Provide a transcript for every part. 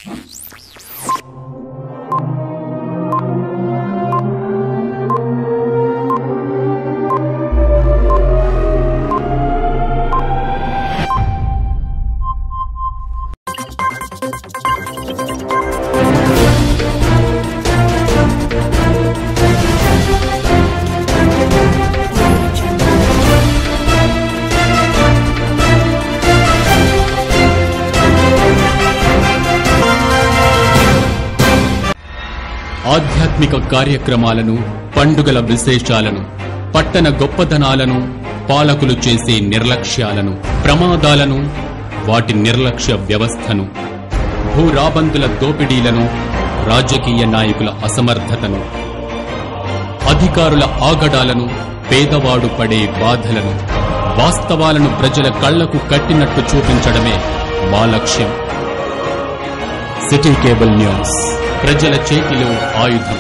ఆధ్యాత్మిక కార్యక్రమాలను పండుగల విశేషాలను పట్టణ గొప్పదనాలను పాలకులు చేసే నిర్లక్ష్యాలను ప్రమాదాలను వాటి నిర్లక్ష్య వ్యవస్థను భూరాబందుల దోపిడీలను రాజకీయ నాయకుల అసమర్థతను అధికారుల ఆగడాలను పేదవాడు పడే బాధలను వాస్తవాలను ప్రజల కళ్లకు కట్టినట్టు చూపించడమే మా లక్ష్యం సిటీ కేబుల్ న్యూస్ ప్రజల చేతిలో ఆయుధం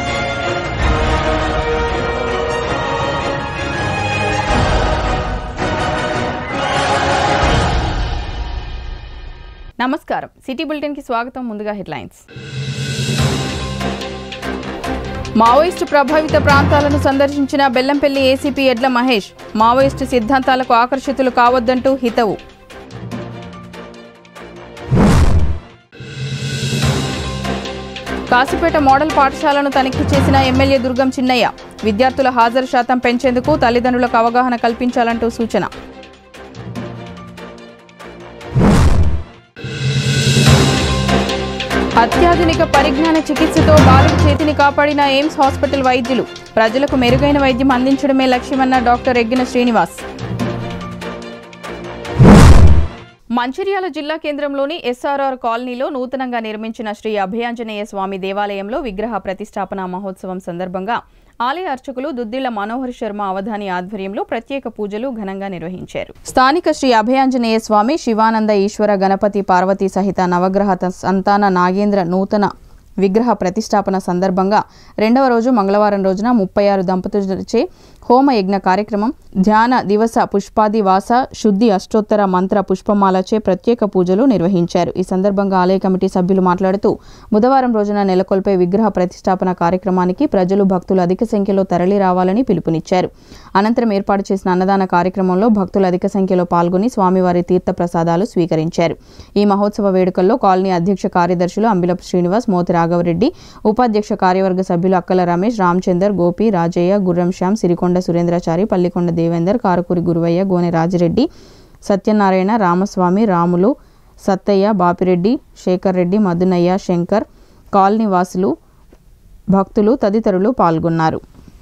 నమస్కారం సిటీ బులెటిన్ కి స్వాగతం ముందుగా హెడ్లైన్స్ మావోయిస్టు ప్రభావిత ప్రాంతాలను సందర్శించిన బెల్లంపల్లి ఏసీపీ ఎడ్ల మహేష్ మావోయిస్టు సిద్ధాంతాలకు ఆకర్షితులు కావద్దంటూ హితవు కాసిపేట మోడల్ పాఠశాలను తనిఖీ చేసిన ఎమ్మెల్యే దుర్గం చిన్నయ్య విద్యార్థుల హాజరు శాతం పెంచేందుకు తల్లిదండ్రులకు అవగాహన కల్పించాలంటూ సూచన అత్యాధునిక పరిజ్ఞాన చికిత్సతో బాలుడి చేతిని కాపాడిన ఎయిమ్స్ హాస్పిటల్ వైద్యులు ప్రజలకు మెరుగైన వైద్యం అందించడమే లక్ష్యమన్న డాక్టర్ ఎగ్గిన శ్రీనివాస్ మంచిర్యాల జిల్లా కేంద్రంలోని ఎస్ఆర్ఆర్ కాలనీలో నూతనంగా నిర్మించిన శ్రీ అభయాంజనేయ స్వామి దేవాలయంలో విగ్రహ ప్రతిష్టాపన మహోత్సవం సందర్భంగా ఆలయ అర్చకులు దుద్దిళ్ల మనోహర్ శర్మ అవధాని ఆధ్వర్యంలో ప్రత్యేక పూజలు ఘనంగా నిర్వహించారు స్థానిక శ్రీ అభయాంజనేయ స్వామి శివానంద ఈశ్వర గణపతి పార్వతీ సహిత నవగ్రహ త- సంతాన నాగేంద్ర నూతన విగ్రహ ప్రతిష్టాపన సందర్భంగా రెండవ రోజు మంగళవారం రోజున ముప్పై ఆరు దంపతులచే హోమ యజ్ఞ కార్యక్రమం ధ్యాన దివస పుష్పాది వాస శుద్ధి అష్టోత్తర మంత్ర పుష్పమాలచే ప్రత్యేక పూజలు నిర్వహించారు ఈ సందర్భంగా ఆలయ కమిటీ సభ్యులు మాట్లాడుతూ బుధవారం రోజున నెలకొల్పే విగ్రహ ప్రతిష్టాపన కార్యక్రమానికి ప్రజలు భక్తులు అధిక సంఖ్యలో తరలి రావాలని పిలుపునిచ్చారు అనంతరం ఏర్పాటు చేసిన అన్నదాన కార్యక్రమంలో భక్తులు అధిక సంఖ్యలో పాల్గొని స్వామివారి తీర్థ ప్రసాదాలు స్వీకరించారు ఈ మహోత్సవ వేడుకల్లో కాలనీ అధ్యక్ష కార్యదర్శులు అంబిలపు శ్రీనివాస్ మోతి రాఘవరెడ్డి ఉపాధ్యక్ష కార్యవర్గ సభ్యులు అక్కల రమేష్ రామచందర్ గోపి రాజయ్య గుర్రం శ్యామ్ సిరికొండ సురేంద్రాచారి పల్లికొండ దేవేందర్ కారుకూరి గురువయ్య గోనె రాజిరెడ్డి సత్యనారాయణ రామస్వామి రాములు సత్తయ్య బాపిరెడ్డి శేఖర్ రెడ్డి మధునయ్య శంకర్ కాలనీ వాసులు భక్తులు తదితరులు పాల్గొన్నారు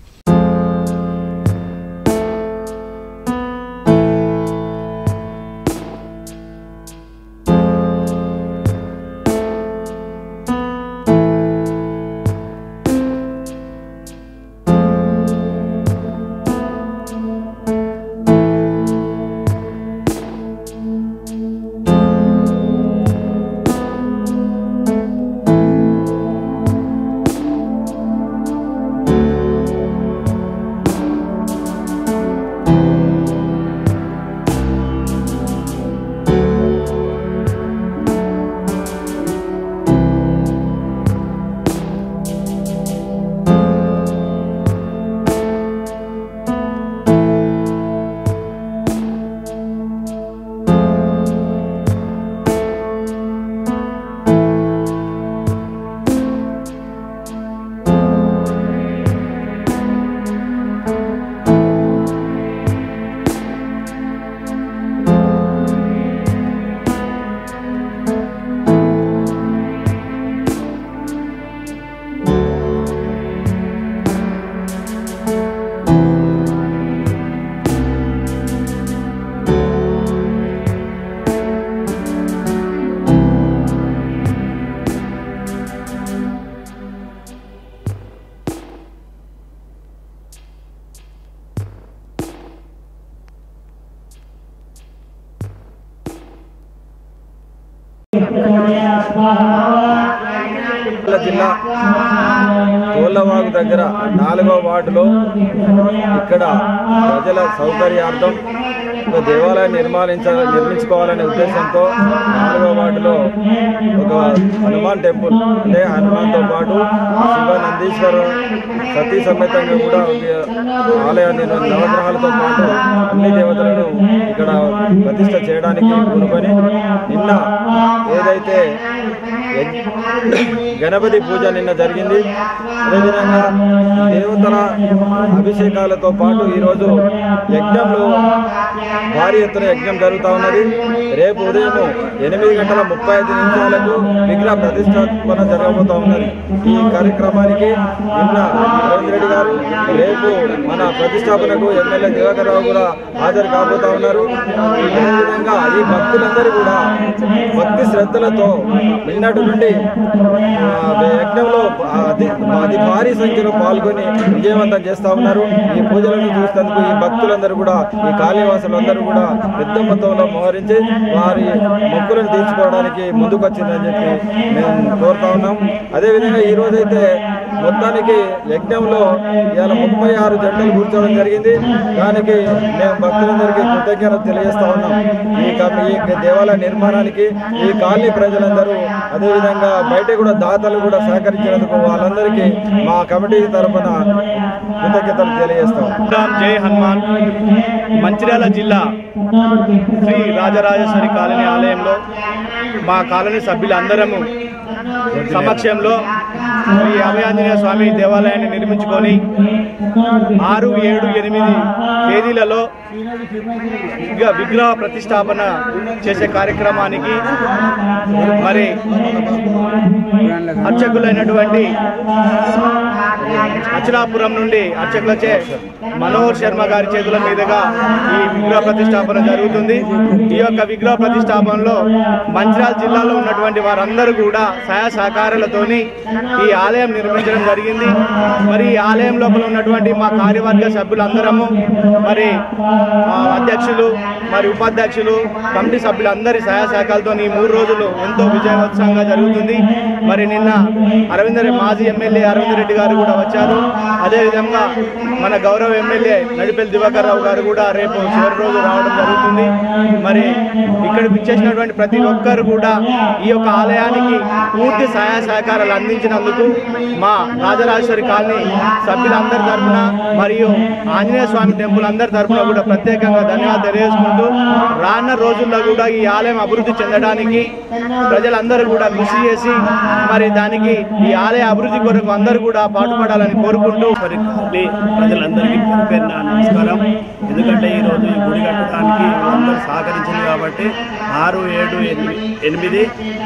నల్గొండ జిల్లా కోళ్ళవాగు దగ్గర నాలుగో వార్డులో ఇక్కడ ప్రజల సౌకర్యార్థం ఒక దేవాలయం నిర్మాణించ నిర్మించుకోవాలనే ఉద్దేశంతో నాలుగో వార్డులో ఒక హనుమాన్ టెంపుల్ అంటే హనుమాన్తో పాటు శివ నందీశ్వర సతీ సమేతంగా కూడా ఒక ఆలయాన్ని నవగ్రహాలతో పాటు అన్ని దేవతలను ఇక్కడ ప్రతిష్ట చేయడానికి పూనుకొని నిన్న ఏదైతే యజ్ఞ- గణపతి పూజ నిన్న జరిగింది అదేవిధంగా దేవతల అభిషేకాలతో పాటు ఈరోజు యజ్ఞంలో భారీ ఎత్తున యజ్ఞం జరుగుతూ ఉన్నది రేపు ఉదయం ఎనిమిది గంటల ముప్పై ఐదు నిమిషాలకు విగ్రహ ప్రతిష్టాపన జరగబోతా ఉన్నది ఈ కార్యక్రమానికి నిన్న రవీంద్ర రెడ్డి గారు రేపు మన ప్రతిష్టాపనకు ఎమ్మెల్యే దివాకర్ రావు కూడా హాజరు కాబోతా ఉన్నారు అదేవిధంగా ఈ భక్తులందరూ కూడా భక్తి శ్రద్ధలతో నిన్నటి నుండి ఆ, యజ్ఞంలో అతి అతి భారీ సంఖ్యలో పాల్గొని విజయవంతం చేస్తా ఉన్నారు ఈ పూజలను చూసేందుకు ఈ భక్తులందరూ కూడా ఈ కాళీవాసులందరూ కూడా పెద్ద మొత్తంలో మోహరించి వారి మొక్కులను తీర్చుకోవడానికి ముందుకు వచ్చిందని చెప్పి మేము కోరుతా ఉన్నాం అదేవిధంగా ఈ రోజైతే మొత్తానికి యజ్ఞంలో ఇవాళ ముప్పై ఆరు జంటలు కూర్చోవడం జరిగింది దానికి మేము భక్తులందరికీ కృతజ్ఞతలు తెలియజేస్తా ఉన్నాం ఈ కమి- ఈ దేవాలయ నిర్మాణానికి ఈ కాలనీ ప్రజలందరూ అదేవిధంగా బయట కూడా దాతలు కూడా సహకరించినందుకు వాళ్ళందరికీ మా కమిటీ తరఫున కృతజ్ఞతలు తెలియజేస్తాం రామ్ జై హనుమాన్ మంచిర్యాల జిల్లా శ్రీ రాజరాజేశ్వరి కాలనీ ఆలయంలో మా కాలనీ సభ్యులందరము సమక్షంలో శ్రీ అభయాంజనేయ స్వామి దేవాలయాన్ని నిర్మించుకొని ఆరు ఏడు ఎనిమిది తేదీలలో ఇక విగ్రహ ప్రతిష్టాపన చేసే కార్యక్రమానికి మరి అర్చకులైనటువంటి అచలాపురం నుండి అర్చకులచే మనోహర్ శర్మ గారి చేతుల మీదుగా ఈ విగ్రహ ప్రతిష్టాపన జరుగుతుంది ఈ యొక్క విగ్రహ ప్రతిష్టాపనలో మంచిర్యాల జిల్లాలో ఉన్నటువంటి వారందరూ కూడా సహాయ సహకారాలతోని ఈ ఆలయం నిర్మించడం జరిగింది మరి ఈ ఆలయం లోపల ఉన్నటువంటి మా కార్యవర్గ సభ్యులందరము మరి ఆ, అధ్యక్షులు మరి ఉపాధ్యక్షులు కమిటీ సభ్యులందరి సహాయ సహకారాలతో ఈ మూడు రోజులు ఎంతో విజయవంతంగా జరుగుతుంది మరి నిన్న అరవింద్ రెడ్డి మాజీ ఎమ్మెల్యే అరవింద్ రెడ్డి గారు కూడా వచ్చారు అదేవిధంగా మన గౌరవ ఎమ్మెల్యే నడిపల్లి దివాకర్ రావు గారు కూడా రేపు చివరి రోజు రావడం జరుగుతుంది మరి ఇక్కడ విచ్చేసినటువంటి ప్రతి ఒక్కరు కూడా ఈ యొక్క ఆలయానికి పూర్తి సహాయ సహకారాలు అందించినందుకు మా రాజరాజేశ్వరి కాలనీ సభ్యులందరి తరఫున మరియు ఆంజనేయ స్వామి టెంపుల్ అందరి తరఫున కూడా ప్రత్యేకంగా ధన్యవాదాలు తెలియజేసుకుంటూ రానున్న రోజుల్లో కూడా ఈ ఆలయం అభివృద్ధి చెందడానికి ప్రజలందరూ కూడా కృషి చేసి మరి దానికి ఈ ఆలయ అభివృద్ధి కొరకు అందరూ కూడా పాటుపడాలని కోరుకుంటూ మరి కాలనీ ప్రజలందరికీ పేరు పేరున నమస్కారం ఎందుకంటే ఈరోజు ఈ గుడి కట్టడానికి అందరూ సహకరించింది కాబట్టి ఆరు ఏడు ఎనిమిది ఎనిమిది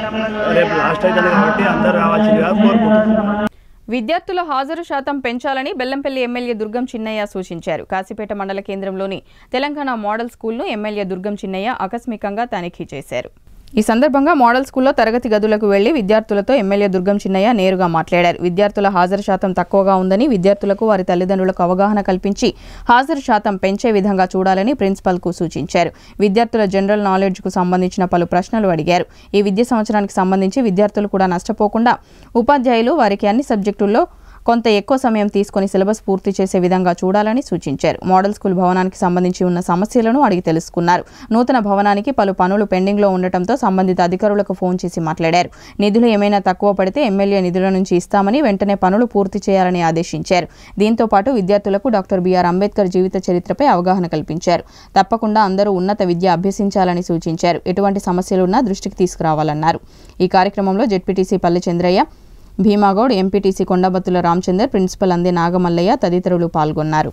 రేపు లాస్ట్ అవుతుంది కాబట్టి అందరూ రావాల్సిందిగా కోరుకుంటున్నాం విద్యార్థుల హాజరు శాతం పెంచాలని బెల్లంపల్లి ఎమ్మెల్యే దుర్గం చిన్నయ్య సూచించారు కాశీపేట మండల కేంద్రంలోని తెలంగాణ మోడల్ స్కూల్ను ఎమ్మెల్యే దుర్గం చిన్నయ్య ఆకస్మికంగా తనిఖీ చేశారు ఈ సందర్భంగా మోడల్ స్కూల్లో తరగతి గదులకు వెళ్లి విద్యార్థులతో ఎమ్మెల్యే దుర్గం చిన్నయ్య నేరుగా మాట్లాడారు విద్యార్థుల హాజరు శాతం తక్కువగా ఉందని విద్యార్థులకు వారి తల్లిదండ్రులకు అవగాహన కల్పించి హాజరు శాతం పెంచే విధంగా చూడాలని ప్రిన్సిపల్కు సూచించారు విద్యార్థుల జనరల్ నాలెడ్జ్కు సంబంధించిన పలు ప్రశ్నలు అడిగారు ఈ విద్యా సంవత్సరానికి సంబంధించి విద్యార్థులు కూడా నష్టపోకుండా ఉపాధ్యాయులు వారికి అన్ని సబ్జెక్టుల్లో కొంత ఎక్కువ సమయం తీసుకొని సిలబస్ పూర్తి చేసే విధంగా చూడాలని సూచించారు మోడల్ స్కూల్ భవనానికి సంబంధించి ఉన్న సమస్యలను అడిగి తెలుసుకున్నారు నూతన భవనానికి పలు పనులు పెండింగ్లో ఉండటంతో సంబంధిత అధికారులకు ఫోన్ చేసి మాట్లాడారు నిధులు ఏమైనా తక్కువ పడితే ఎమ్మెల్యే నిధుల నుంచి ఇస్తామని వెంటనే పనులు పూర్తి చేయాలని ఆదేశించారు దీంతో పాటు విద్యార్థులకు డాక్టర్ బిఆర్ అంబేద్కర్ జీవిత చరిత్రపై అవగాహన కల్పించారు తప్పకుండా అందరూ ఉన్నత విద్య అభ్యసించాలని సూచించారు ఎటువంటి సమస్యలున్నా దృష్టికి తీసుకురావాలన్నారు ఈ కార్యక్రమంలో ZPTC Palle Chandraiah Bhimagoud MPTC Kondabathula Ramachander principal Ande Nagamallaiah తదితరులు పాల్గొన్నారు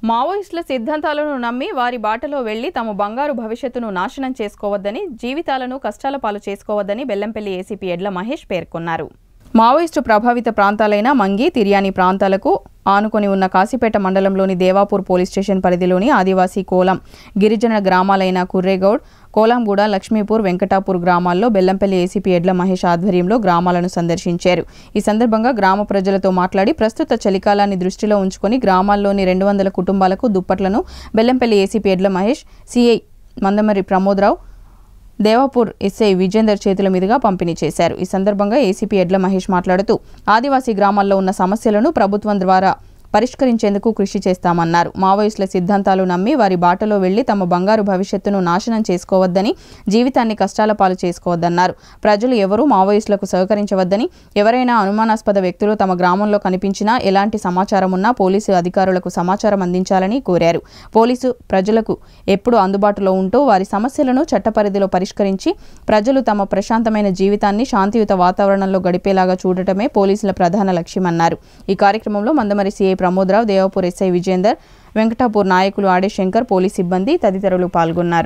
మావోయిస్టుల సిద్ధాంతాలను నమ్మి వారి బాటలో వెళ్లి తమ బంగారు భవిష్యత్తును నాశనం చేసుకోవద్దని జీవితాలను కష్టాల పాలు చేసుకోవద్దని బెల్లంపల్లి ఏసీపీ ఎడ్ల మహేష్ పేర్కొన్నారు మావోయిస్టు ప్రభావిత ప్రాంతాలైన మంగి తిర్యాని ప్రాంతాలకు ఆనుకొని ఉన్న కాశీపేట మండలంలోని దేవాపూర్ పోలీస్ స్టేషన్ పరిధిలోని ఆదివాసీ కోలం గిరిజన గ్రామాలైన కుర్రేగౌడ్ కోలంగూడ లక్ష్మీపూర్ వెంకటాపూర్ గ్రామాల్లో బెల్లంపల్లి ఏసీపీ ఎడ్ల మహేష్ ఆధ్వర్యంలో గ్రామాలను సందర్శించారు ఈ సందర్భంగా గ్రామ ప్రజలతో మాట్లాడి ప్రస్తుత చలికాలాన్ని దృష్టిలో ఉంచుకొని గ్రామాల్లోని రెండు వందల కుటుంబాలకు దుప్పట్లను Bellampalli ACP Edla Mahesh CI Mandamarri Pramod Rao Devapur SI Vijender చేతుల మీదుగా పంపిణీ చేశారు ఈ సందర్భంగా ఏసీపీ ఎడ్ల మహేష్ మాట్లాడుతూ ఆదివాసీ గ్రామాల్లో ఉన్న సమస్యలను ప్రభుత్వం ద్వారా పరిష్కరించేందుకు కృషి చేస్తామన్నారు మావోయిస్టుల సిద్ధాంతాలు నమ్మి వారి బాటలో వెళ్లి తమ బంగారు భవిష్యత్తును నాశనం చేసుకోవద్దని జీవితాన్ని కష్టాల పాలు చేసుకోవద్దన్నారు ప్రజలు ఎవరూ మావోయిస్టులకు సహకరించవద్దని ఎవరైనా అనుమానాస్పద వ్యక్తులు తమ గ్రామంలో కనిపించినా ఎలాంటి సమాచారం ఉన్నా పోలీసు అధికారులకు సమాచారం అందించాలని కోరారు పోలీసు ప్రజలకు ఎప్పుడు అందుబాటులో ఉంటూ వారి సమస్యలను చట్టపరిధిలో పరిష్కరించి ప్రజలు తమ ప్రశాంతమైన జీవితాన్ని శాంతియుత వాతావరణంలో గడిపేలాగా చూడటమే పోలీసుల ప్రధాన లక్ష్యమన్నారు ఈ కార్యక్రమంలో మందమరి సీఐ ప్రమోద్రావు దేవాపూర్ ఎస్ఐ విజేందర్ వెంకటాపూర్ నాయకులు ఆడే శంకర్ పోలీస్ సిబ్బంది తదితరులు పాల్గొన్నారు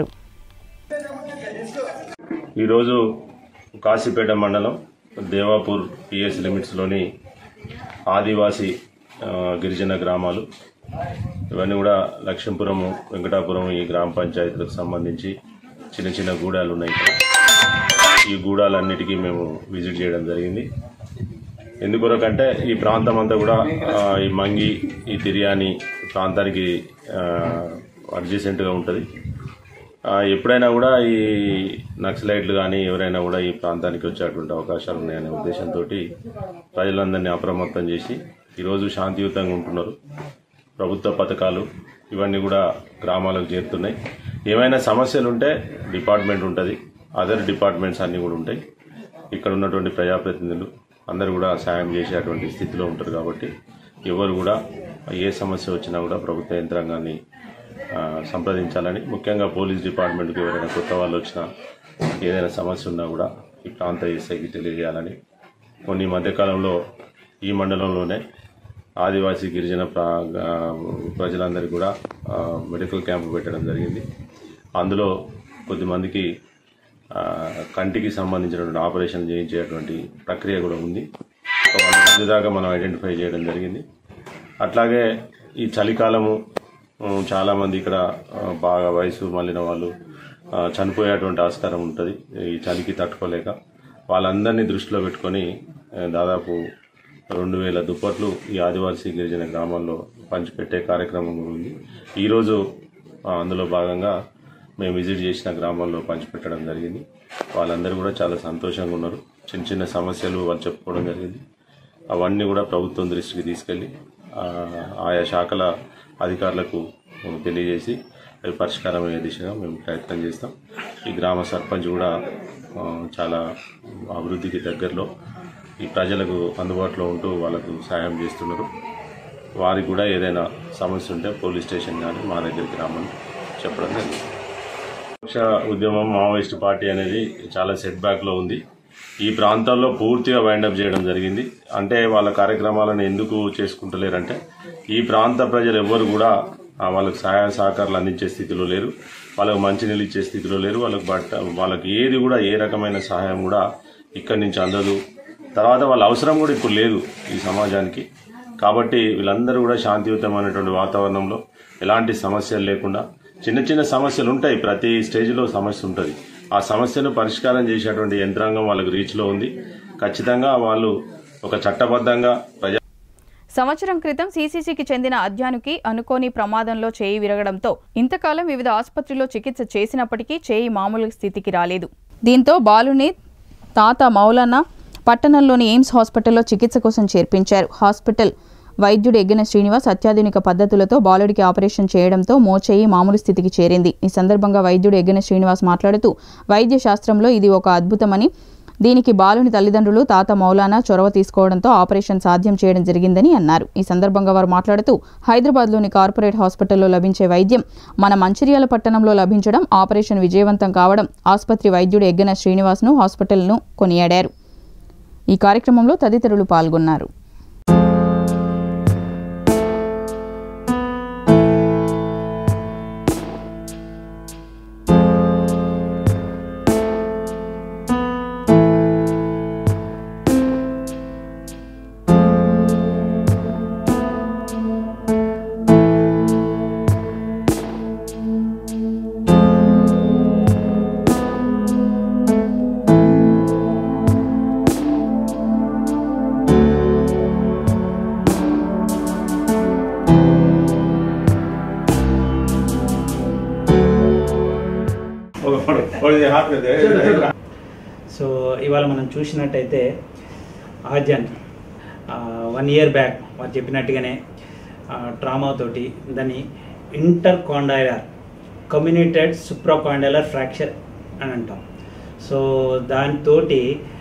ఈరోజు కాశీపేట మండలం దేవాపూర్ పిఎస్ లిమిట్స్లోని ఆదివాసీ ఆ, గిరిజన గ్రామాలు ఇవన్నీ కూడా లక్ష్మీపురము వెంకటాపురం ఈ గ్రామ పంచాయతీలకు సంబంధించి చిన్న చిన్న గూడాలు ఉన్నాయి ఇక్కడ ఈ గూడాలన్నిటికీ మేము విజిట్ చేయడం జరిగింది ఎందుకొరకంటే ఈ ప్రాంతం అంతా కూడా ఆ, ఈ మంగి ఈ తిరియాని ప్రాంతానికి అడ్జసెంట్గా ఉంటుంది ఆ, ఎప్పుడైనా కూడా ఈ నక్సలైట్లు కానీ ఎవరైనా కూడా ఈ ప్రాంతానికి వచ్చేటువంటి అవకాశాలు ఉన్నాయనే ఉద్దేశంతో ప్రజలందరినీ అప్రమత్తం చేసి ఈరోజు శాంతియుతంగా ఉంటున్నారు ప్రభుత్వ పథకాలు ఇవన్నీ కూడా గ్రామాలకు చేరుతున్నాయి ఏమైనా సమస్యలు ఉంటే డిపార్ట్మెంట్ ఉంటుంది అదర్ డిపార్ట్మెంట్స్ అన్నీ కూడా ఉంటాయి ఇక్కడ ఉన్నటువంటి ప్రజాప్రతినిధులు అందరూ కూడా సాయం చేసేటువంటి స్థితిలో ఉంటారు కాబట్టి ఎవరు కూడా ఏ సమస్య వచ్చినా కూడా ప్రభుత్వ యంత్రాంగాన్ని ఆ, సంప్రదించాలని ముఖ్యంగా పోలీస్ డిపార్ట్మెంట్కి ఎవరైనా కొత్త వాళ్ళు వచ్చినా ఏదైనా సమస్య ఉన్నా కూడా ఈ ప్రాంత ఎస్ఐకి తెలియజేయాలని కొన్ని ఈ మధ్యకాలంలో ఈ మండలంలోనే ఆదివాసీ గిరిజన ప్రా ఆ, ప్రజలందరికీ కూడా ఆ, మెడికల్ క్యాంపు పెట్టడం జరిగింది అందులో కొద్దిమందికి ఆ, కంటికి సంబంధించినటువంటి ఆపరేషన్ చేయించేటువంటి ప్రక్రియ కూడా ఉంది ఒక వంద మంది దాకా మనం ఐడెంటిఫై చేయడం జరిగింది అట్లాగే ఈ చలికాలము ఉమ్, చాలామంది ఇక్కడ ఆ, బాగా వయసు మళ్ళిన వాళ్ళు ఆ, చనిపోయేటువంటి ఆస్కారం ఉంటుంది ఈ చలికి తట్టుకోలేక వాళ్ళందరినీ దృష్టిలో పెట్టుకొని ఆ, దాదాపు రెండు వేల దుప్పట్లు ఈ ఆదివాసీ గిరిజన గ్రామాల్లో పంచిపెట్టే కార్యక్రమం కూడా ఉంది ఈరోజు ఆ, అందులో భాగంగా మేము విజిట్ చేసిన గ్రామాల్లో పంచిపెట్టడం జరిగింది వాళ్ళందరూ కూడా చాలా సంతోషంగా ఉన్నారు చిన్న చిన్న సమస్యలు వాళ్ళు చెప్పుకోవడం జరిగింది అవన్నీ కూడా ప్రభుత్వం దృష్టికి తీసుకెళ్ళి ఆ, ఆయా శాఖల అధికారులకు తెలియజేసి అవి పరిష్కారమయ్యే దిశగా మేము ప్రయత్నం చేస్తాం ఈ గ్రామ సర్పంచ్ కూడా ఆ, చాలా అభివృద్ధికి దగ్గరలో ఈ ప్రజలకు అందుబాటులో ఉంటూ వాళ్ళకు సహాయం చేస్తున్నారు వారికి కూడా ఏదైనా సమస్య ఉంటే పోలీస్ స్టేషన్ కానీ మా దగ్గరికి రామని చెప్పడం జరిగింది విపక్ష ఉద్యమం మావోయిస్ట్ పార్టీ అనేది చాలా సెట్ బ్యాక్ లో ఉంది ఈ ప్రాంతాల్లో పూర్తిగా వైండప్ చేయడం జరిగింది అంటే వాళ్ళ కార్యక్రమాలను ఎందుకు చేసుకుంటలేరంటే ఈ ప్రాంత ప్రజలు ఎవ్వరు కూడా ఆ, వాళ్ళకి సహాయ సహకారాలు అందించే స్థితిలో లేరు వాళ్ళకి మంచినీళ్ళు ఇచ్చే స్థితిలో లేరు వాళ్ళకి బట్ట వాళ్ళకి ఏది కూడా ఏ రకమైన సహాయం కూడా ఇక్కడి నుంచి అందదు తర్వాత వాళ్ళ అవసరం కూడా ఇప్పుడు లేదు ఈ సమాజానికి కాబట్టి వీళ్ళందరూ కూడా శాంతియుతమైనటువంటి వాతావరణంలో ఎలాంటి సమస్యలు లేకుండా చిన్న చిన్న సమస్యలు ఉంటాయి ప్రతి స్టేజ్లో సమస్య ఉంటుంది ఆ సమస్యను పరిష్కారం చేసేటువంటి యంత్రాంగం వాళ్ళకి రీచ్లో ఉంది ఖచ్చితంగా వాళ్ళు ఒక చట్టబద్ధంగా ప్రజా సంవత్సరం క్రితం సీసీసీకి చెందిన అధ్యానుకి అనుకోని ప్రమాదంలో చేయి విరగడంతో ఇంతకాలం వివిధ ఆసుపత్రిలో చికిత్స చేసినప్పటికీ చేయి మామూలు స్థితికి రాలేదు దీంతో బాలుని తాత మౌలానా పట్టణంలోని ఎయిమ్స్ హాస్పిటల్లో చికిత్స కోసం చేర్పించారు హాస్పిటల్ వైద్యుడు ఎగ్గిన శ్రీనివాస్ అత్యాధునిక పద్ధతులతో బాలుడికి ఆపరేషన్ చేయడంతో మోచేయి మామూలు స్థితికి చేరింది ఈ సందర్భంగా వైద్యుడు ఎగ్గిన శ్రీనివాస్ మాట్లాడుతూ వైద్య శాస్త్రంలో ఇది ఒక అద్భుతమని దీనికి బాలుని తల్లిదండ్రులు తాత మౌలానా చొరవ తీసుకోవడంతో ఆపరేషన్ సాధ్యం చేయడం జరిగిందని అన్నారు ఈ సందర్భంగా వారు మాట్లాడుతూ హైదరాబాద్లోని కార్పొరేట్ హాస్పిటల్లో లభించే వైద్యం మన మంచిర్యాల పట్టణంలో లభించడం ఆపరేషన్ విజయవంతం కావడం ఆసుపత్రి వైద్యుడు ఎగ్గన శ్రీనివాస్ను హాస్పిటల్ను కొనియాడారు ఈ కార్యక్రమంలో తదితరులు పాల్గొన్నారు సో ఇవాళ మనం చూసినట్టయితే ఆర్జన్ వన్ ఇయర్ బ్యాక్ వారు చెప్పినట్టుగానే ట్రామా తోటి దాన్ని ఇంటర్ కాండైలర్ కమ్యూనిటెడ్ సుప్రోకాండైలర్ ఫ్రాక్చర్ అని అంటాం సో దానితోటి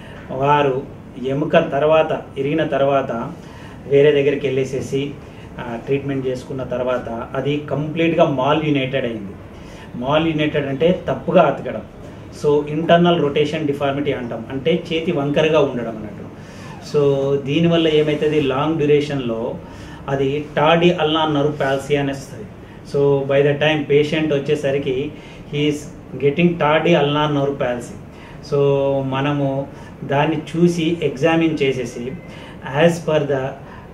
వారు ఎముక తర్వాత ఇరిగిన తర్వాత వేరే దగ్గరికి వెళ్ళేసేసి ట్రీట్మెంట్ చేసుకున్న తర్వాత అది కంప్లీట్గా మాల్ యునైటెడ్ అయింది మాల్ యునైటెడ్ అంటే తప్పుగా అతకడం సో ఇంటర్నల్ రొటేషన్ డిఫార్మిటీ అంటాం అంటే చేతి వంకరగా ఉండడం అన్నట్టు సో దీనివల్ల ఏమవుతుంది లాంగ్ డ్యూరేషన్లో అది టాడీ అల్లా నరు పాలసీ అని వస్తుంది so by the time patient వచ్చేసరికి హీస్ గెటింగ్ టాడీ అల్లా నరు పాలసీ సో మనము దాన్ని చూసి ఎగ్జామిన్ చేసేసి యాజ్ పర్ ద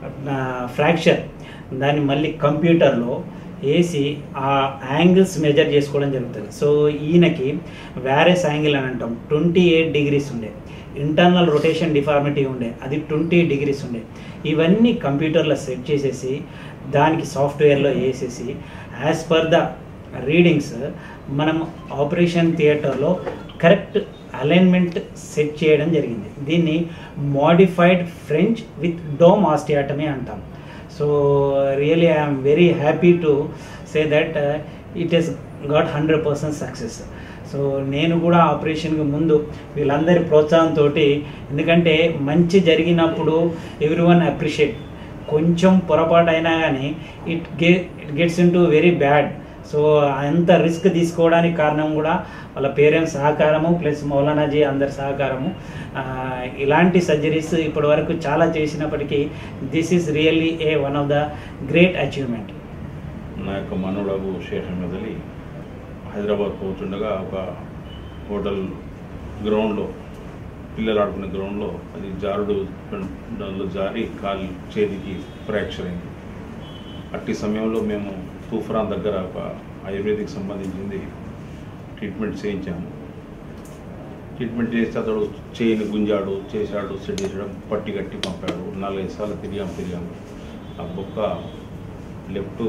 ఫ్రాక్చర్ దాన్ని మళ్ళీ కంప్యూటర్లో వేసి ఆ యాంగిల్స్ మెజర్ చేసుకోవడం జరుగుతుంది సో ఈయనకి వ్యారెస్ యాంగిల్ అని అంటాం ట్వంటీ ఎయిట్ డిగ్రీస్ ఉండే ఇంటర్నల్ రొటేషన్ డిఫార్మిటీ ఉండే అది ట్వంటీ డిగ్రీస్ ఉండే ఇవన్నీ కంప్యూటర్లో సెట్ చేసేసి దానికి సాఫ్ట్వేర్లో వేసేసి యాజ్ పర్ ద రీడింగ్స్ మనం ఆపరేషన్ థియేటర్లో కరెక్ట్ అలైన్మెంట్ సెట్ చేయడం జరిగింది దీన్ని modified French with dome osteotomy అంటాం so really I'm very happy to say that it is got hundred percent success so నేను కూడా ఆపరేషన్కి ముందు వీళ్ళందరి ప్రోత్సాహంతో ఎందుకంటే మంచి జరిగినప్పుడు ఎవ్రీ వన్ అప్రిషియేట్ కొంచెం పొరపాటు అయినా కానీ ఇట్ గే it gets into very bad so అంత రిస్క్ తీసుకోవడానికి కారణం కూడా వాళ్ళ పేరెంట్స్ సహకారము ప్లస్ మౌలానాజీ అందరి సహకారము ఆ, ఇలాంటి సర్జరీస్ ఇప్పటి వరకు చాలా చేసినప్పటికీ this is really a one of the great achievement నా యొక్క మనవడగు శేషం మెదలి హైదరాబాద్ పోతుండగా ఒక హోటల్ గ్రౌండ్లో పిల్లలు ఆడుకునే గ్రౌండ్లో అది జారుడు దానిలో జారి కాలు చేతికి ఫ్రాక్చర్ అయింది అట్టి సమయంలో మేము తూఫరాన్ దగ్గర ఒక ఆయుర్వేదిక్ సంబంధించింది ట్రీట్మెంట్ చేయించాము ట్రీట్మెంట్ చేస్తే అతడు చేయిని గుంజాడు చేశాడు సెట్ చేసాడు పట్టి కట్టి పంపాడు నాలుగైదు సార్లు తిరిగాం తిరిగాము ఆ బొక్క లెఫ్ట్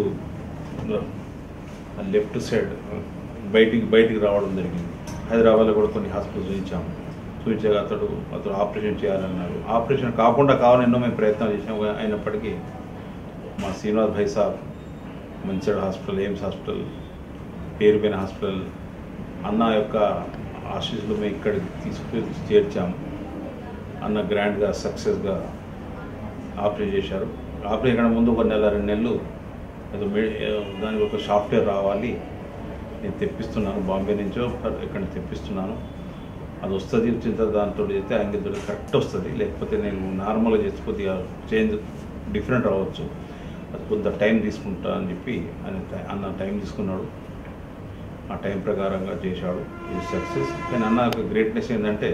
లెఫ్ట్ సైడ్ బయటికి బయటికి రావడం జరిగింది హైదరాబాద్లో కూడా కొన్ని హాస్పిటల్ చూపించాము చూపించగా అతడు అతడు ఆపరేషన్ చేయాలన్నారు ఆపరేషన్ కాకుండా కావాలని ఎన్నో మేము ప్రయత్నాలు చేసాము అయినప్పటికీ మా Srinivas bhai sahab Mancherial hospital AIIMS hospital పేరుపైన హాస్పిటల్ అన్న యొక్క ఆశీస్సులు మేము ఇక్కడికి తీసుకు చేర్చాము అన్న గ్రాండ్గా సక్సెస్గా ఆపరేషన్ చేశారు ఆపరేషన్ కన్నా ముందు ఒక నెల రెండు నెలలు ఏదో మె దానికి ఒక సాఫ్ట్వేర్ రావాలి నేను తెప్పిస్తున్నాను బాంబే నుంచో ఇక్కడ తెప్పిస్తున్నాను అది వస్తుంది వచ్చిన తర్వాత దాంతో అయితే యాంగిల్ తోటి కరెక్ట్ వస్తుంది లేకపోతే నేను నార్మల్గా చేసి కొద్దిగా చేంజ్ డిఫరెంట్ రావచ్చు అది కొంత టైం తీసుకుంటా అని చెప్పి ఆయన టై- అన్న టైం తీసుకున్నాడు ఆ టైం ప్రకారంగా చేశాడు ఇది సక్సెస్ కానీ అన్న యొక్క గ్రేట్నెస్ ఏంటంటే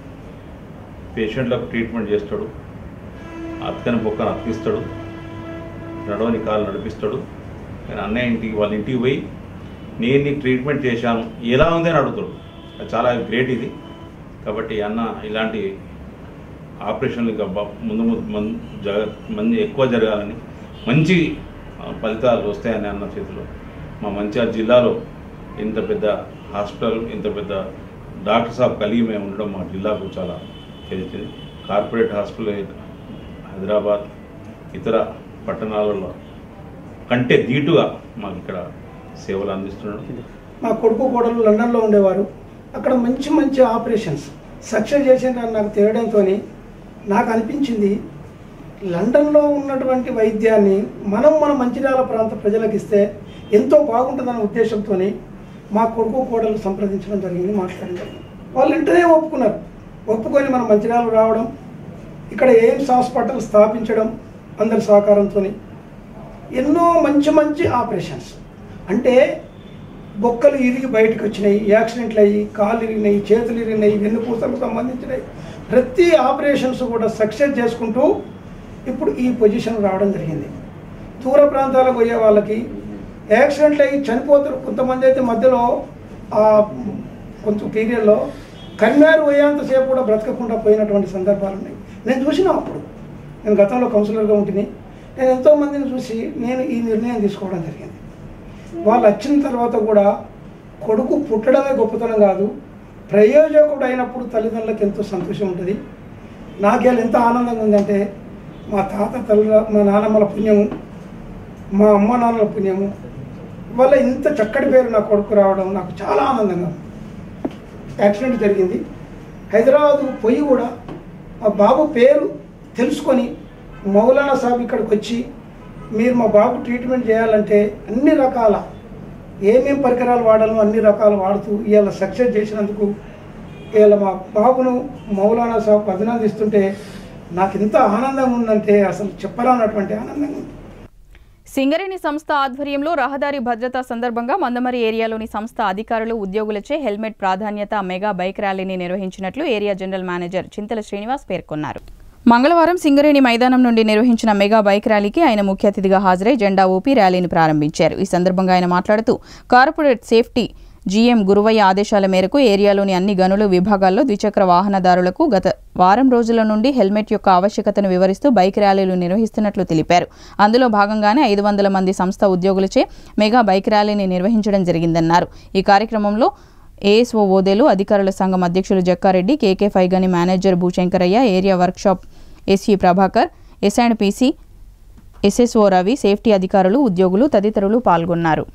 పేషెంట్లకు ట్రీట్మెంట్ చేస్తాడు అతకని బొక్కను అతికిస్తాడు నడవని కాలు నడిపిస్తాడు కానీ అన్నయ్య ఇంటికి వాళ్ళ ఇంటికి పోయి నేను నీకు ట్రీట్మెంట్ చేశాను ఎలా ఉంది అని అడుగుతాడు అది చాలా గ్రేట్ ఇది కాబట్టి అన్న ఇలాంటి ఆపరేషన్లు ఇంకా బా- ముందు ముందు మన్ జగ మంది ఎక్కువ జరగాలని మంచి ఆ, ఫలితాలు వస్తాయని అన్న చేతిలో మా మంచిర్యాల జిల్లాలో ఇంత పెద్ద హాస్పిటల్ ఇంత పెద్ద డాక్టర్ సాబ్ కలిగి మేము ఉండడం మా జిల్లాకు చాలా తెలిసింది కార్పొరేట్ హాస్పిటల్ హైదరాబాద్ ఇతర పట్టణాలలో కంటే ధీటుగా మాకు ఇక్కడ సేవలు అందిస్తున్నాడు మా కొడుకు కోడలు లండన్లో ఉండేవారు అక్కడ మంచి మంచి ఆపరేషన్స్ సక్సెస్ చేసిందని నాకు తెలియడంతో నాకు అనిపించింది లండన్లో ఉన్నటువంటి వైద్యాన్ని మనం మన మంచిర్యాల ప్రాంత ప్రజలకు ఇస్తే ఎంతో బాగుంటుందన్న ఉద్దేశంతో మా కొడుకు కోడలు సంప్రదించడం జరిగింది మాట్లాడడం జరిగింది వాళ్ళు వెంటనే ఒప్పుకున్నారు ఒప్పుకొని మన మంచిర్యాల రావడం ఇక్కడ ఎయిమ్స్ హాస్పిటల్ స్థాపించడం అందరి సహకారంతో ఎన్నో మంచి మంచి ఆపరేషన్స్ అంటే బొక్కలు ఇరిగి బయటకు వచ్చినాయి యాక్సిడెంట్లు అయ్యి కాళ్ళు ఇరిగినాయి చేతులు ఇరిగినాయి వెన్నుపూసలకు సంబంధించినవి ప్రతి ఆపరేషన్స్ కూడా సక్సెస్ చేసుకుంటూ ఇప్పుడు ఈ పొజిషన్ రావడం జరిగింది దూర ప్రాంతాలకు పోయే వాళ్ళకి యాక్సిడెంట్లు అయ్యి చనిపోతారు కొంతమంది అయితే మధ్యలో ఆ కొంచెం పీరియడ్లో కన్యారు పోయేంతసేపు కూడా బ్రతకకుండా పోయినటువంటి సందర్భాలు ఉన్నాయి నేను చూసిన అప్పుడు నేను గతంలో కౌన్సిలర్గా ఉంటుంది నేను ఎంతో మందిని చూసి నేను ఈ నిర్ణయం తీసుకోవడం జరిగింది వాళ్ళు వచ్చిన తర్వాత కూడా కొడుకు పుట్టడమే గొప్పతనం కాదు ప్రయోజకుడు అయినప్పుడు తల్లిదండ్రులకు ఎంతో సంతోషం ఉంటుంది నాకేళ్ళు ఎంత ఆనందంగా ఉందంటే మా తాత తల్లి మా నాన్నమ్మల పుణ్యము మా అమ్మ నాన్నల పుణ్యము వల్ల ఇంత చక్కటి పేరు నా కొడుకు రావడం నాకు చాలా ఆనందంగా ఉంది. యాక్సిడెంట్ జరిగింది హైదరాబాద్ పోయి కూడా ఆ బాబు పేరు తెలుసుకొని మౌలానా సాబ్ ఇక్కడికి వచ్చి మీరు మా బాబు ట్రీట్మెంట్ చేయాలంటే అన్ని రకాల ఏమేం పరికరాలు వాడాలో అన్ని రకాలు వాడుతూ ఇవాళ సక్సెస్ చేసినందుకు ఇవాళ మా బాబును మౌలానా సాబ్ అభినందిస్తుంటే నాకు ఎంత ఆనందంగా ఉందంటే అసలు చెప్పరానటువంటి ఆనందంగా ఉంది సింగరేణి సంస్థ ఆధ్వర్యంలో రహదారి భద్రతా సందర్భంగా మందమరి ఏరియాలోని సంస్థ అధికారులు ఉద్యోగులచే హెల్మెట్ ప్రాధాన్యత మెగా బైక్ ర్యాలీని నిర్వహించినట్లు area general manager Chintala Srinivas పేర్కొన్నారు మంగళవారం సింగరేణి మైదానం నుండి నిర్వహించిన మెగా బైక్ ర్యాలీకి ఆయన ముఖ్య అతిథిగా హాజరై జెండా ఊపి ర్యాలీని ప్రారంభించారు ఈ సందర్భంగా ఆయన మాట్లాడుతూ కార్పొరేట్ సేఫ్టీ జీఎం గురువయ్య ఆదేశాల మేరకు ఏరియాలోని అన్ని గనులు విభాగాల్లో ద్విచక్ర వాహనదారులకు గత వారం రోజుల నుండి హెల్మెట్ యొక్క ఆవశ్యకతను వివరిస్తూ బైక్ ర్యాలీలు నిర్వహిస్తున్నట్లు తెలిపారు అందులో భాగంగానే ఐదు వందల మంది సంస్థ ఉద్యోగులచే మెగా బైక్ ర్యాలీని నిర్వహించడం జరిగిందన్నారు ఈ కార్యక్రమంలో ఏఎస్ఓ ఓదేలు అధికారుల సంఘం అధ్యక్షులు జక్కారెడ్డి కేకే ఫైగని manager Bhushankaraiah area workshop SE Prabhakar S and PC SSO Ravi safety అధికారులు ఉద్యోగులు తదితరులు పాల్గొన్నారు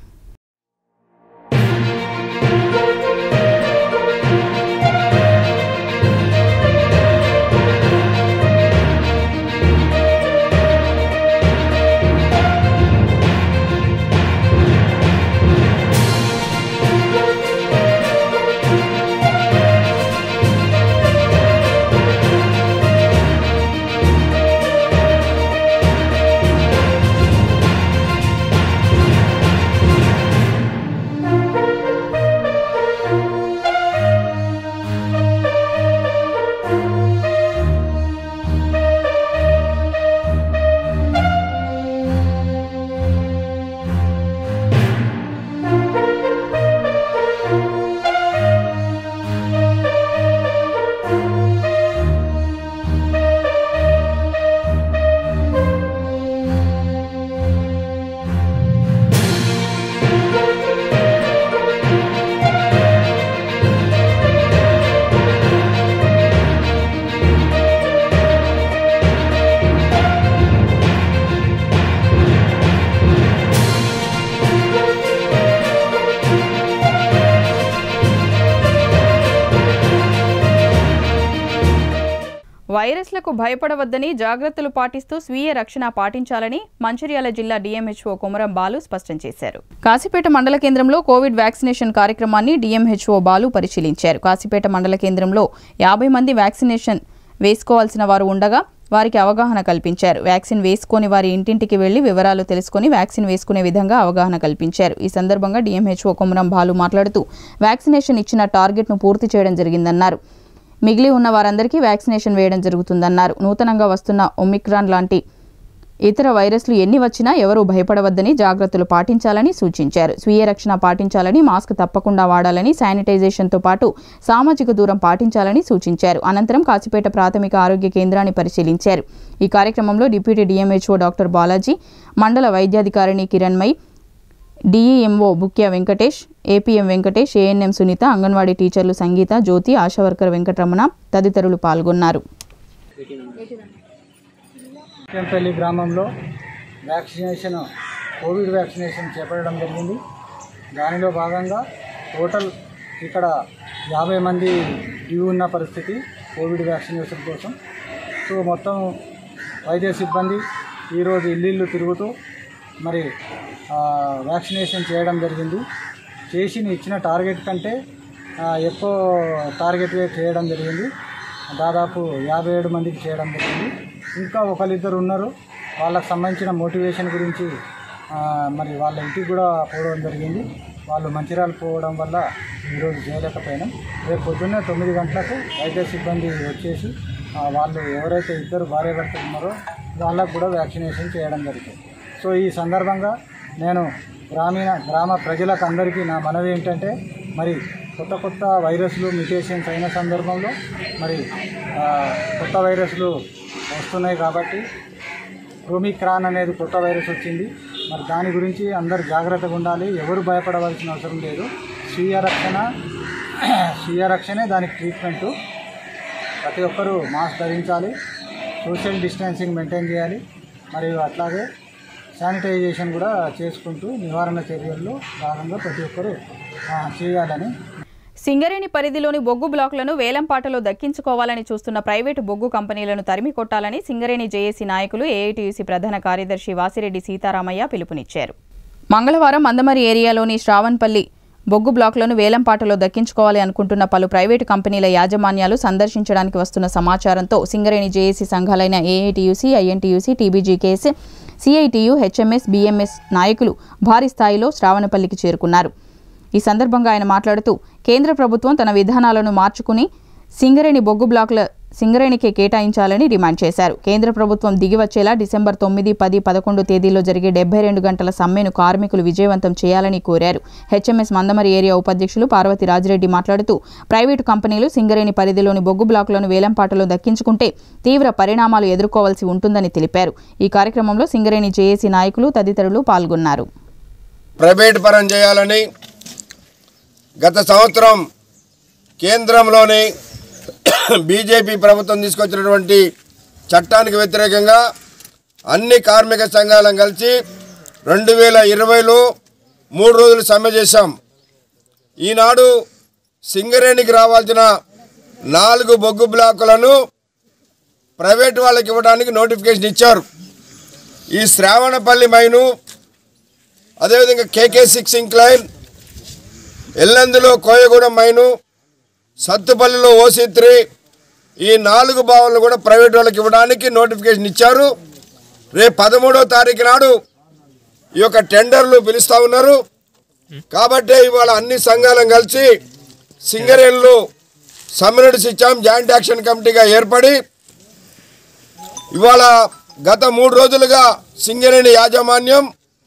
వైరస్లకు భయపడవద్దని జాగ్రత్తలు పాటిస్తూ స్వీయ రక్షణ పాటించాలని మంచిర్యాల జిల్లా డిఎంహెచ్ఓ కొమరం బాలు స్పష్టం చేశారు కాశీపేట మండల కేంద్రంలో కోవిడ్ వ్యాక్సినేషన్ కార్యక్రమాన్ని డిఎంహెచ్ఓ బాలు పరిశీలించారు కాశీపేట మండల కేంద్రంలో యాభై మంది వ్యాక్సినేషన్ వేసుకోవాల్సిన వారు ఉండగా వారికి అవగాహన కల్పించారు వ్యాక్సిన్ వేసుకొని వారి ఇంటింటికి వెళ్లి వివరాలు తెలుసుకొని వ్యాక్సిన్ వేసుకునే విధంగా అవగాహన కల్పించారు ఈ సందర్భంగా డిఎంహెచ్ఓ కొమరం బాలు మాట్లాడుతూ వ్యాక్సినేషన్ ఇచ్చిన టార్గెట్ను పూర్తి చేయడం జరిగిందన్నారు మిగిలి ఉన్న వారందరికీ వ్యాక్సినేషన్ వేయడం జరుగుతుందన్నారు నూతనంగా వస్తున్న ఒమిక్రాన్ లాంటి ఇతర వైరస్లు ఎన్ని వచ్చినా ఎవరూ భయపడవద్దని జాగ్రత్తలు పాటించాలని సూచించారు స్వీయ రక్షణ పాటించాలని మాస్క్ తప్పకుండా వాడాలని శానిటైజేషన్తో పాటు సామాజిక దూరం పాటించాలని సూచించారు అనంతరం కాచిపేట ప్రాథమిక ఆరోగ్య కేంద్రాన్ని పరిశీలించారు ఈ కార్యక్రమంలో డిప్యూటీ డిఎంహెచ్ఓ డాక్టర్ బాలాజీ మండల వైద్యాధికారిణి Kiranmai DEMO Bukya Venkatesh APM Venkatesh ANM Sunitha anganwadi టీచర్లు సంగీత జ్యోతి ఆశా వర్కర్ వెంకటరమణ తదితరులు పాల్గొన్నారు చెంపల్లి గ్రామంలో వ్యాక్సినేషన్ కోవిడ్ వ్యాక్సినేషన్ చేపట్టడం జరిగింది దానిలో భాగంగా టోటల్ ఇక్కడ యాభై మంది డ్యూ ఉన్న పరిస్థితి కోవిడ్ వ్యాక్సినేషన్ కోసం సో మొత్తం వైద్య సిబ్బంది ఈరోజు ఇల్లు తిరుగుతూ మరి ఆ, వ్యాక్సినేషన్ చేయడం జరిగింది చేసి ఇచ్చిన టార్గెట్ కంటే ఆ, ఎక్కువ టార్గెట్ చేయడం జరిగింది దాదాపు యాభై ఏడు మందికి చేయడం జరిగింది ఇంకా ఒకరిద్దరు ఉన్నారు వాళ్ళకి సంబంధించిన మోటివేషన్ గురించి ఆ, మరి వాళ్ళ ఇంటికి కూడా పోవడం జరిగింది వాళ్ళు మంచిర్యాల పోవడం వల్ల ఈరోజు చేయలేకపోయినాం రేపు పొద్దున్నే తొమ్మిది గంటలకు వైద్య సిబ్బంది వచ్చేసి ఆ, వాళ్ళు ఎవరైతే ఇద్దరు భార్య భర్తలు ఉన్నారో వాళ్ళకు కూడా వ్యాక్సినేషన్ చేయడం జరుగుతుంది సో ఈ సందర్భంగా నేను గ్రామీణ గ్రామ ప్రజలకు అందరికీ నా మనవి ఏంటంటే మరి కొత్త కొత్త వైరస్లు మ్యూటేషన్స్ అయిన సందర్భంలో మరి ఆ, కొత్త వైరస్లు వస్తున్నాయి కాబట్టి రోమిక్రాన్ అనేది కొత్త వైరస్ వచ్చింది మరి దాని గురించి అందరు జాగ్రత్తగా ఉండాలి ఎవరు భయపడవలసిన అవసరం లేదు స్వీయ రక్షణ స్వీయ రక్షణే దానికి ట్రీట్మెంటు ప్రతి ఒక్కరూ మాస్క్ ధరించాలి సోషల్ డిస్టెన్సింగ్ మెయింటైన్ చేయాలి మరియు అట్లాగే శానిటైజేషన్ కూడా చేసుకుంటూ నివారణ చర్యల్లో భాగంగా ప్రతి ఒక్కరూ ఆ, చేయాలని సింగరేణి పరిధిలోని బొగ్గు బ్లాకులను వేలంపాటలో దక్కించుకోవాలని చూస్తున్న ప్రైవేటు బొగ్గు కంపెనీలను తరిమి కొట్టాలని సింగరేణి జేఏసీ నాయకులు ఏఐటీయూసీ ప్రధాన కార్యదర్శి వాసిరెడ్డి సీతారామయ్య పిలుపునిచ్చారు మంగళవారం మందమరి ఏరియాలోని శ్రావణపల్లి బొగ్గు బ్లాకులను వేలంపాటలో దక్కించుకోవాలి అనుకుంటున్న పలు ప్రైవేటు కంపెనీల యాజమాన్యాలు సందర్శించడానికి వస్తున్న సమాచారంతో సింగరేణి జేఏసీ సంఘాలైన AITUC INTUC TBGKS CITU HMS BMS నాయకులు భారీ స్థాయిలో శ్రావణపల్లికి చేరుకున్నారు ఈ సందర్భంగా ఆయన మాట్లాడుతూ కేంద్ర ప్రభుత్వం తన విధానాలను మార్చుకుని సింగరేణి బొగ్గు బ్లాకుల సింగరేణికి కేటాయించాలని డిమాండ్ చేశారు కేంద్ర ప్రభుత్వం దిగివచ్చేలా డిసెంబర్ తొమ్మిది పది పదకొండు తేదీల్లో జరిగే డెబ్బై రెండు గంటల సమ్మెను కార్మికులు విజయవంతం చేయాలని కోరారు హెచ్ఎంఎస్ మందమరి ఏరియా ఉపాధ్యక్షులు పార్వతి రాజిరెడ్డి మాట్లాడుతూ ప్రైవేటు కంపెనీలు సింగరేణి పరిధిలోని బొగ్గు బ్లాకులను వేలంపాటలో దక్కించుకుంటే తీవ్ర పరిణామాలు ఎదుర్కోవాల్సి ఉంటుందని తెలిపారు ఈ కార్యక్రమంలో సింగరేణి జేఏసీ నాయకులు తదితరులు పాల్గొన్నారు ప్రైవేట్ పరం చేయాలని గత సంవత్సరం కేంద్రంలోని బీజేపీ ప్రభుత్వం తీసుకొచ్చినటువంటి చట్టానికి వ్యతిరేకంగా అన్ని కార్మిక సంఘాలను కలిసి రెండు వేల ఇరవైలో మూడు రోజులు సమ్మె చేశాం ఈనాడు సింగరేణికి రావాల్సిన నాలుగు బొగ్గు బ్లాకులను ప్రైవేట్ వాళ్ళకి ఇవ్వడానికి నోటిఫికేషన్ ఇచ్చారు ఈ శ్రావణపల్లి మైను అదేవిధంగా కేకే సిక్స్ ఇంక్లైన్ ఎల్లందులో కోయగూడెం మైను సత్తుపల్లిలో ఓసీ త్రీ ఈ నాలుగు బావులను కూడా ప్రైవేట్ వాళ్ళకి ఇవ్వడానికి నోటిఫికేషన్ ఇచ్చారు రేపు పదమూడో తారీఖు నాడు ఈ యొక్క టెండర్లు పిలుస్తూ ఉన్నారు కాబట్టి ఇవాళ అన్ని సంఘాలను కలిసి సింగరేణులు సమ్మినట్స్ ఇచ్చాం జాయింట్ యాక్షన్ కమిటీగా ఏర్పడి ఇవాళ గత మూడు రోజులుగా సింగరేణి యాజమాన్యం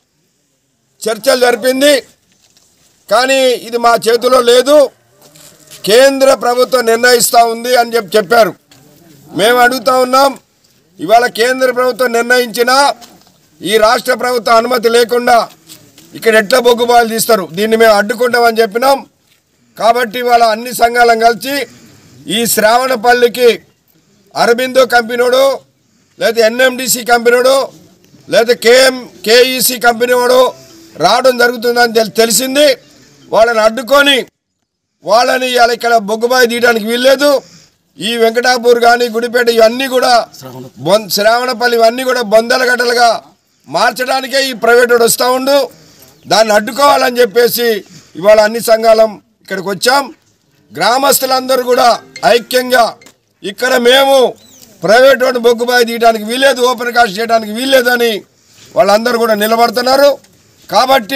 చర్చలు జరిపింది కానీ ఇది మా చేతిలో లేదు కేంద్ర ప్రభుత్వం నిర్ణయిస్తూ ఉంది అని చెప్పి చెప్పారు మేము అడుగుతా ఉన్నాం ఇవాళ కేంద్ర ప్రభుత్వం నిర్ణయించినా ఈ రాష్ట్ర ప్రభుత్వం అనుమతి లేకుండా ఇక్కడ ఎట్లా బొగ్గుబాలు తీస్తారు దీన్ని మేము అడ్డుకుంటామని చెప్పినాం కాబట్టి ఇవాళ అన్ని సంఘాలను కలిసి ఈ శ్రావణపల్లికి అరబిందో కంపెనీడు లేదా ఎన్ఎండిసి కంపెనీడు లేదా కేఎం కేఈసి కంపెనీ వాడు రావడం జరుగుతుందని తెలి- తెలిసింది వాళ్ళని అడ్డుకొని వాళ్ళని ఇవాళ ఇక్కడ బొగ్గుబాయి తీయడానికి వీల్లేదు ఈ వెంకటాపూర్ కానీ గుడిపేట ఇవన్నీ కూడా బొం- శ్రావణపల్లి ఇవన్నీ కూడా బొందల గట్టలుగా మార్చడానికే ఈ ప్రైవేట్ వాడు వస్తూ ఉండు దాన్ని అడ్డుకోవాలని చెప్పేసి ఇవాళ అన్ని సంఘాలం ఇక్కడికి వచ్చాం గ్రామస్తులందరూ కూడా ఐక్యంగా ఇక్కడ మేము ప్రైవేట్ వాడు బొగ్గుబాయి తీయడానికి వీల్లేదు ఓపెన్ కాస్ట్ చేయడానికి వీల్లేదని వాళ్ళందరూ కూడా నిలబడుతున్నారు కాబట్టి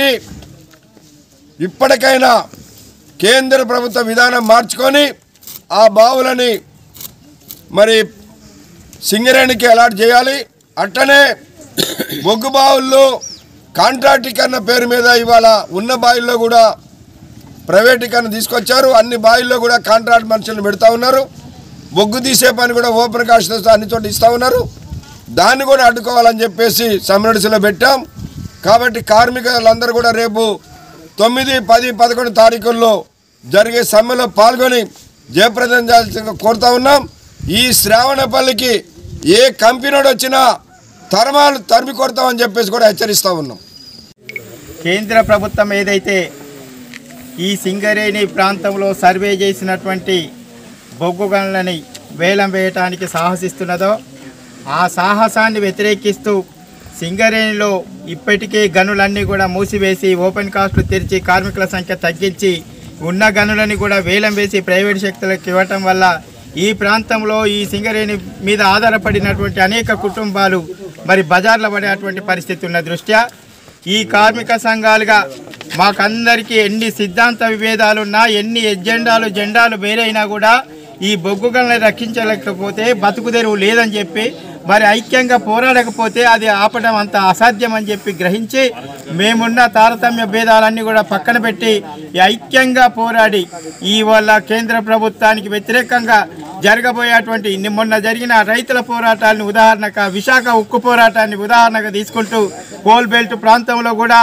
ఇప్పటికైనా కేంద్ర ప్రభుత్వ విధానం మార్చుకొని ఆ బావులని మరి సింగరేణికి అలాట్ చేయాలి అట్టనే బొగ్గు బావుల్లో కాంట్రాక్టీకరణ పేరు మీద ఇవాళ ఉన్న బావిల్లో కూడా ప్రైవేటీకరణ తీసుకొచ్చారు అన్ని బావిల్లో కూడా కాంట్రాక్ట్ మనుషులను పెడతా ఉన్నారు బొగ్గు తీసే పని కూడా ఓపెన్ కాస్ట్ అన్ని చోట్ల ఇస్తూ ఉన్నారు దాన్ని కూడా అడ్డుకోవాలని చెప్పేసి సమ్మిడిసిలో పెట్టాం కాబట్టి కార్మికులందరూ కూడా రేపు తొమ్మిది పది పదకొండు తారీఖుల్లో జరిగే సమ్మెలో పాల్గొని జయప్రదం చేయాల్సిందిగా కోరుతా ఉన్నాం ఈ శ్రావణపల్లికి ఏ కంపెనీడు వచ్చినా తరమాలు తరిమి కొడతామని చెప్పేసి కూడా హెచ్చరిస్తూ ఉన్నాం కేంద్ర ప్రభుత్వం ఏదైతే ఈ సింగరేణి ప్రాంతంలో సర్వే చేసినటువంటి బొగ్గు గనులని వేలం వేయటానికి సాహసిస్తున్నదో ఆ సాహసాన్ని వ్యతిరేకిస్తూ సింగరేణిలో ఇప్పటికే గనులన్నీ కూడా మూసివేసి ఓపెన్ కాస్ట్లు తెరిచి కార్మికుల సంఖ్య తగ్గించి ఉన్న గనులని కూడా వేలం వేసి ప్రైవేట్ శక్తులకు ఇవ్వటం వల్ల ఈ ప్రాంతంలో ఈ సింగరేణి మీద ఆధారపడినటువంటి అనేక కుటుంబాలు మరి బజార్లో పడేటువంటి పరిస్థితి ఉన్న దృష్ట్యా ఈ కార్మిక సంఘాలుగా మాకందరికీ ఎన్ని సిద్ధాంత విభేదాలున్నా ఎన్ని ఎజెండాలు జెండాలు వేరైనా కూడా ఈ బొగ్గు గనులను రక్షించలేకపోతే బతుకు తెరువు లేదని చెప్పి మరి ఐక్యంగా పోరాడకపోతే అది ఆపడం అంత అసాధ్యం అని చెప్పి గ్రహించి మేమున్న తారతమ్య భేదాలన్నీ కూడా పక్కన పెట్టి ఈ ఐక్యంగా పోరాడి ఈ వల్ల కేంద్ర ప్రభుత్వానికి వ్యతిరేకంగా జరగబోయేటువంటి ఇన్ని మొన్న జరిగిన రైతుల పోరాటాలను ఉదాహరణగా విశాఖ ఉక్కు పోరాటాన్ని ఉదాహరణగా తీసుకుంటూ కోల్ బెల్ట్ ప్రాంతంలో కూడా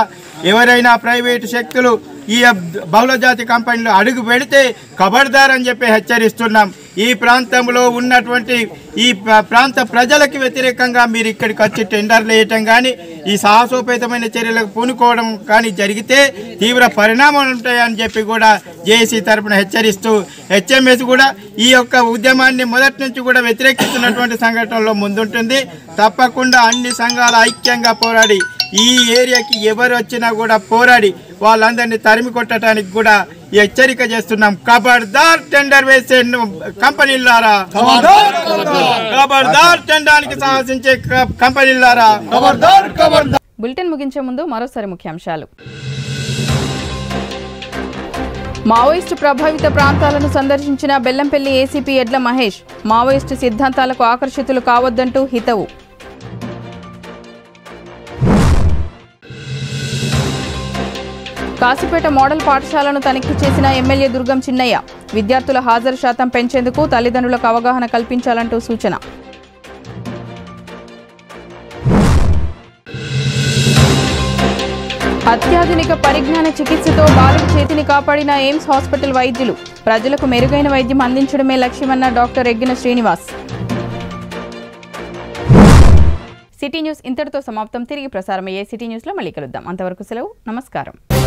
ఎవరైనా ప్రైవేటు శక్తులు ఈ బహుళజాతి కంపెనీలు అడుగు పెడితే ఖబర్దార్ అని చెప్పి హెచ్చరిస్తున్నాం ఈ ప్రాంతంలో ఉన్నటువంటి ఈ ప్ర- ప్రాంత ప్రజలకు వ్యతిరేకంగా మీరు ఇక్కడికి వచ్చి టెండర్లు వేయటం కానీ ఈ సాహసోపేతమైన చర్యలకు పూనుకోవడం కానీ జరిగితే తీవ్ర పరిణామాలు ఉంటాయని చెప్పి కూడా జేఏసీ తరపున హెచ్చరిస్తూ హెచ్ఎంఎస్ కూడా ఈ యొక్క ఉద్యమాన్ని మొదటి నుంచి కూడా వ్యతిరేకిస్తున్నటువంటి సంఘటనలో ముందుంటుంది తప్పకుండా అన్ని సంఘాలు ఐక్యంగా పోరాడి ఈ ఏరియాకి ఎవరు వచ్చినా కూడా పోరాడి వాళ్ళందరినీ తరిమి కొట్టడానికి కూడా ఈ హెచ్చరిక చేస్తున్నాం ఖబర్దార్ టెండర్ వేసే కంపెనీలారా ఖబర్దార్ టెండర్కి సాహసించే క- కంపెనీలారా బులెటిన్ ముగించే ముందు మరోసారి ముఖ్యాంశాలు మావోయిస్టు ప్రభావిత ప్రాంతాలను సందర్శించిన బెల్లంపల్లి ఏసీపీ ఎడ్ల మహేష్ మావోయిస్టు సిద్ధాంతాలకు ఆకర్షితులు కావద్దంటూ హితవు కాసిపేట మోడల్ పాఠశాలను తనిఖీ చేసిన ఎమ్మెల్యే దుర్గం చిన్నయ్య విద్యార్థుల హాజరు శాతం పెంచేందుకు తల్లిదండ్రులకు అవగాహన కల్పించాలంటూ సూచన అత్యాధునిక పరిజ్ఞాన చికిత్సతో బాలుడి చేతిని కాపాడిన ఎయిమ్స్ హాస్పిటల్ వైద్యులు ప్రజలకు మెరుగైన వైద్యం అందించడమే లక్ష్యమన్న doctor Eggina Srinivas city news ఇంతటితో సమాప్తం తిరిగి ప్రసారమయ్యే సిటీ న్యూస్లో మళ్ళీ కలుద్దాం అంతవరకు సెలవు నమస్కారం